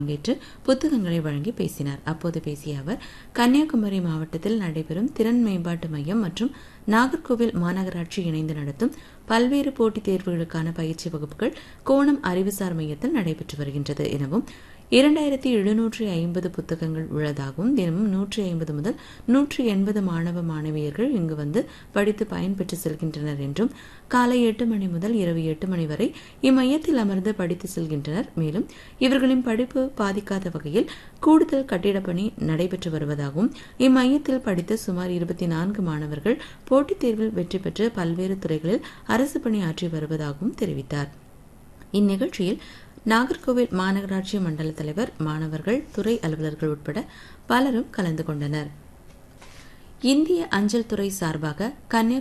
பங்கேற்று புத்தகங்களை வழங்கி பேசினார் அப்போது பேசிய அவர் கன்னியாகுமரி மாவட்டத்தில் நடைபெறும் திறன் மேம்பாட்டு மையம் மற்றும் நாகர்கோவில் மாநகராட்சி இணைந்து நடத்தும் பல்வேறு போட்டித் தேர்வுகளுக்கான பயிற்சி வகுப்புகள் கோணம் அறிவுசார் மையத்தில் நடைபெற்று வருகின்றது எனவும் இரண்டாயிரத்தி எழுநூற்றி ஐம்பது புத்தகங்கள் உள்ளதாகவும் தினமும் நூற்றி ஐம்பது முதல் நூற்றி எண்பது மாணவ மாணவியர்கள் இங்கு வந்து படித்து பயன்பெற்று செல்கின்றனர் என்றும் காலை எட்டு மணி முதல் இரவு எட்டு மணி வரை இம்மையத்தில் அமர்ந்து படித்து செல்கின்றனர் மேலும் இவர்களின் படிப்பு பாதிக்காத வகையில் கூடுதல் கட்டிடப் பணி நடைபெற்று வருவதாகவும் இம்மையத்தில் படித்த சுமார் இருபத்தி நான்கு மாணவர்கள் போட்டித் தேர்வில் வெற்றி பெற்று பல்வேறு துறைகளில் அரசு பணியாற்றி வருவதாகவும் தெரிவித்தார் இந்நிகழ்ச்சியில் நாகர்கோவில் மாநகராட்சி மண்டல தலைவர் மாணவர்கள் துறை அலுவலர்கள் உட்பட பலரும் கலந்து கொண்டனர் இந்திய அஞ்சல் துறை சார்பாக கன்னியாகுமரி